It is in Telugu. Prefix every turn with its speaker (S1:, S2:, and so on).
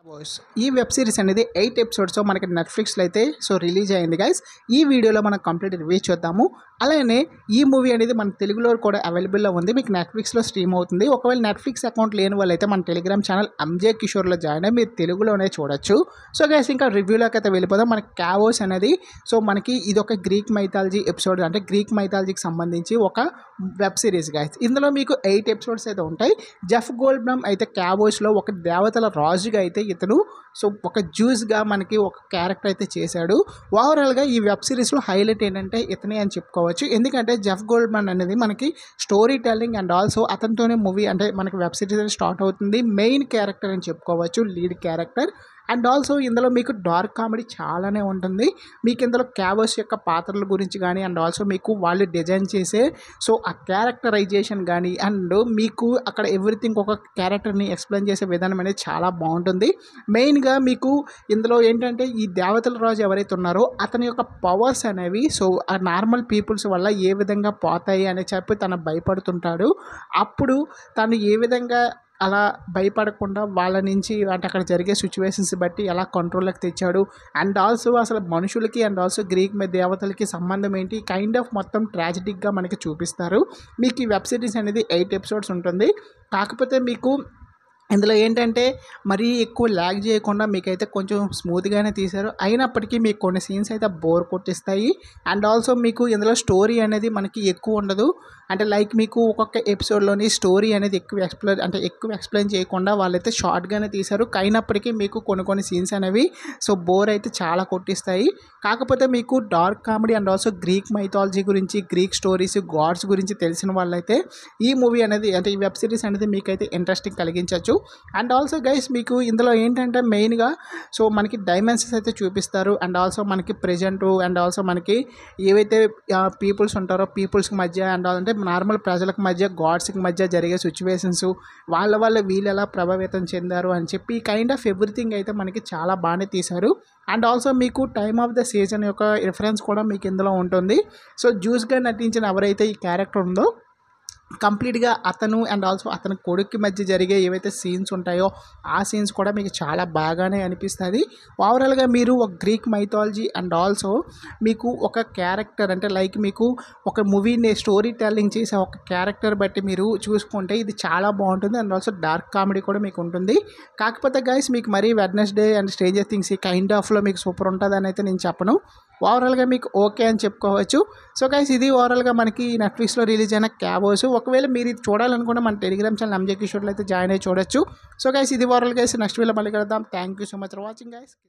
S1: బాయ్స్ ఈ వెబ్ సిరీస్ అనేది ఎయిట్ ఎపిసోడ్స్ మనకి నెట్ఫ్లిక్స్లో అయితే సో రిలీజ్ అయింది గైస్ ఈ వీడియోలో మనం కంప్లీట్ రివ్యూ చూద్దాము అలానే ఈ మూవీ అనేది మన తెలుగులో కూడా అవైలబుల్లో ఉంది మీకు నెట్ఫ్లిక్స్లో స్ట్రీమ్ అవుతుంది ఒకవేళ నెట్ఫ్లిక్స్ అకౌంట్ లేని వాళ్ళైతే మన టెలిగ్రామ్ ఛానల్ ఎంజే కిషోర్లో జాయిన్ అయ్యి మీరు తెలుగులోనే చూడొచ్చు సో గైస్ ఇంకా రివ్యూలోకి అయితే వెళ్ళిపోదాం మనకి క్యావోస్ అనేది సో మనకి ఇది ఒక గ్రీక్ మైథాలజీ ఎపిసోడ్ అంటే గ్రీక్ మైథాలజీకి సంబంధించి ఒక వెబ్ సిరీస్ గైస్ ఇందులో మీకు ఎయిట్ ఎపిసోడ్స్ అయితే ఉంటాయి జెఫ్ గోల్డ్బ్రమ్ అయితే క్యావోస్లో ఒక దేవతల రాజుగా అయితే ఇతను సో ఒక జ్యూస్గా మనకి ఒక క్యారెక్టర్ అయితే చేశాడు ఓవరాల్గా ఈ వెబ్ సిరీస్లో హైలైట్ ఏంటంటే ఇతనే అని చెప్పుకోవచ్చు ఎందుకంటే జెఫ్ గోల్డ్మన్ అనేది మనకి స్టోరీ టెల్లింగ్ అండ్ ఆల్సో అతనితోనే మూవీ అంటే మనకి వెబ్ సిరీస్ అనేది స్టార్ట్ అవుతుంది మెయిన్ క్యారెక్టర్ అని చెప్పుకోవచ్చు లీడ్ క్యారెక్టర్ అండ్ ఆల్సో ఇందులో మీకు డార్క్ కామెడీ చాలానే ఉంటుంది మీకు ఇందులో క్యాబోస్ యొక్క పాత్రల గురించి కానీ అండ్ ఆల్సో మీకు వాళ్ళు డిజైన్ చేసే సో ఆ క్యారెక్టరైజేషన్ కానీ అండ్ మీకు అక్కడ ఎవ్రీథింగ్ ఒక క్యారెక్టర్ని ఎక్స్ప్లెయిన్ చేసే విధానం అనేది చాలా బాగుంటుంది మెయిన్గా మీకు ఇందులో ఏంటంటే ఈ దేవతల రాజు ఎవరైతే ఉన్నారో అతని యొక్క పవర్స్ అనేవి సో ఆ నార్మల్ పీపుల్స్ వల్ల ఏ విధంగా పోతాయి అని చెప్పి తను భయపడుతుంటాడు అప్పుడు తను ఏ విధంగా అలా భయపడకుండా వాళ్ళ నుంచి అంటే అక్కడ జరిగే సిచ్యువేషన్స్ బట్టి ఎలా కంట్రోల్లోకి తెచ్చాడు అండ్ ఆల్సో అసలు మనుషులకి అండ్ ఆల్సో గ్రీక్ మీద దేవతలకి సంబంధం ఏంటి కైండ్ ఆఫ్ మొత్తం ట్రాజిడిక్గా మనకి చూపిస్తారు మీకు ఈ వెబ్ సిరీస్ అనేది ఎయిట్ ఎపిసోడ్స్ ఉంటుంది కాకపోతే మీకు ఇందులో ఏంటంటే మరీ ఎక్కువ ల్యాగ్ చేయకుండా మీకైతే కొంచెం స్మూత్గానే తీశారు అయినప్పటికీ మీకు కొన్ని సీన్స్ అయితే బోర్ కొట్టిస్తాయి అండ్ ఆల్సో మీకు ఇందులో స్టోరీ అనేది మనకి ఎక్కువ ఉండదు అంటే లైక్ మీకు ఒక్కొక్క ఎపిసోడ్లోని స్టోరీ అనేది ఎక్కువ ఎక్స్ప్లెయిన్ అంటే ఎక్కువ ఎక్స్ప్లెయిన్ చేయకుండా వాళ్ళైతే షార్ట్గానే తీశారు అయినప్పటికీ మీకు కొన్ని కొన్ని సీన్స్ అనేవి సో బోర్ అయితే చాలా కొట్టిస్తాయి కాకపోతే మీకు dark comedy and also Greek mythology గురించి గ్రీక్ స్టోరీస్ గాడ్స్ గురించి తెలిసిన వాళ్ళైతే ఈ మూవీ అనేది అంటే ఈ వెబ్ సిరీస్ అనేది మీకైతే ఇంట్రెస్టింగ్ కలిగించవచ్చు అండ్ ఆల్సో గైస్ మీకు ఇందులో ఏంటంటే మెయిన్గా సో మనకి డైమెన్షన్స్ అయితే చూపిస్తారు అండ్ ఆల్సో మనకి ప్రజెంట్ అండ్ ఆల్సో మనకి ఏవైతే పీపుల్స్ ఉంటారో పీపుల్స్కి మధ్య అండ్ అంటే నార్మల్ ప్రజలకు మధ్య గాడ్స్కి మధ్య జరిగే సిచ్యువేషన్స్ వాళ్ళ వల్ల వీళ్ళు ఎలా ప్రభావితం చెందారు అని చెప్పి కైండ్ ఆఫ్ ఎవ్రీథింగ్ అయితే మనకి చాలా బాగానే తీశారు అండ్ ఆల్సో మీకు టైమ్ ఆఫ్ ద సీజన్ యొక్క రిఫరెన్స్ కూడా మీకు ఇందులో ఉంటుంది సో జ్యూస్గా నటించిన ఎవరైతే ఈ క్యారెక్టర్ ఉందో కంప్లీట్గా అతను అండ్ ఆల్సో అతని కొడుక్కి మధ్య జరిగే ఏవైతే సీన్స్ ఉంటాయో ఆ సీన్స్ కూడా మీకు చాలా బాగానే అనిపిస్తుంది ఓవరాల్గా మీరు ఒక గ్రీక్ మైథాలజీ అండ్ ఆల్సో మీకు ఒక క్యారెక్టర్ అంటే లైక్ మీకు ఒక మూవీని స్టోరీ టెల్లింగ్ చేసే ఒక క్యారెక్టర్ బట్టి మీరు చూసుకుంటే ఇది చాలా బాగుంటుంది అండ్ ఆల్సో డార్క్ కామెడీ కూడా మీకు ఉంటుంది కాకపోతే గైస్ మీకు మరీ వెడ్నెస్డే అండ్ స్ట్రేంజర్ థింగ్స్ ఈ కైండ్ ఆఫ్లో మీకు సూపర్ ఉంటుంది అని అయితే నేను చెప్పను ఓవరాల్గా మీకు ఓకే అని చెప్పుకోవచ్చు సో గైస్ ఇది ఓవరాల్గా మనకి నెట్ఫ్లిక్స్లో రిలీజ్ అయిన క్యాబోస్ ఒకవేళ మీరు ఇది చూడాలనుకుంటే మన టెలిగ్రామ్ ఛానల్ ఎంజే కిషోర్లో అయితే జాయిన్ అయ్యి చూడొచ్చు సో గైస్ ఇది ఓవరాల్ గైస్ నెక్స్ట్ వీడియో మళ్ళీ కలుద్దాం thank you so much for watching guys